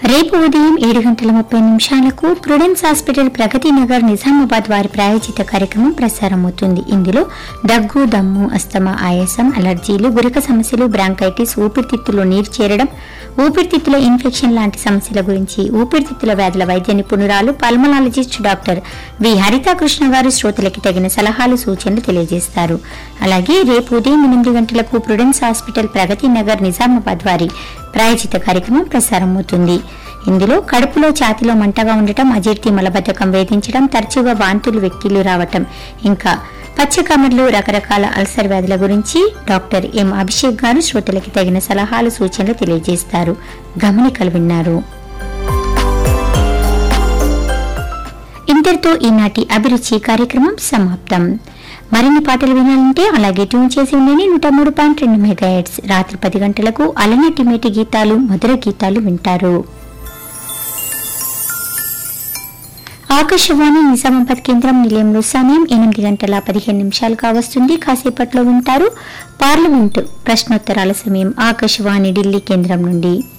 రేపు ఉదయం ఏడు గంటల ముప్పై నిమిషాలకు ప్రుడెన్స్ హాస్పిటల్ ప్రగతి నగర్ నిజామాబాద్ వారి ప్రాయోజిత కార్యక్రమం ప్రసారమవుతుంది ఇందులో దగ్గు దమ్ము అస్తమా ఆయాసం అలర్జీలు గురక సమస్యలు బ్రాంకైటిస్ ఊపిరితిత్తులో నీరు చేరడం ఊపిరితిత్తుల ఇన్ఫెక్షన్ లాంటి సమస్యల గురించి ఊపిరితిత్తుల వ్యాధుల వైద్య నిపుణురాలు పల్మనాలజిస్ట్ డాక్టర్ వి హరితాకృష్ణ గారు శ్రోతలకి తగిన సలహాలు సూచనలు తెలియజేస్తారు అలాగే రేపు ఉదయం ఎనిమిది గంటలకు ప్రుడెన్స్ హాస్పిటల్ ప్రగతి నగర్ నిజామాబాద్ వారి ప్రాయోజిత కార్యక్రమం ప్రసారమవుతుంది ఇందులో కడుపులో ఛాతిలో మంటగా ఉండటం అజీర్తి మలబద్ధకం వేధించడం తరచుగా వాంతులు వెక్కిలు రావటం ఇంకా పచ్చకమర్లు రకరకాల అల్సర్ వ్యాధుల గురించి డాక్టర్ ఎం అభిషేక్ గారు శ్రోతలకి తగిన సలహాలు సూచనలు తెలియజేస్తారు గమనికలు విన్నారు ఇంతటితో ఈనాటి అభిరుచి కార్యక్రమం సమాప్తం మరిన్ని పాటలు వినాలంటే అలాగే ట్యూన్ చేసి ఉండండి నూట మూడు పాయింట్ రెండు మెగా రాత్రి పది గంటలకు అలనాటి మేటి గీతాలు మధుర గీతాలు వింటారు ఆకాశవాణి నిజామాబాద్ కేంద్రం నిలయంలో సమయం ఎనిమిది గంటల పదిహేను నిమిషాలు కావస్తుంది కాసేపట్లో వింటారు పార్లమెంటు ప్రశ్నోత్తరాల సమయం ఆకాశవాణి ఢిల్లీ కేంద్రం నుండి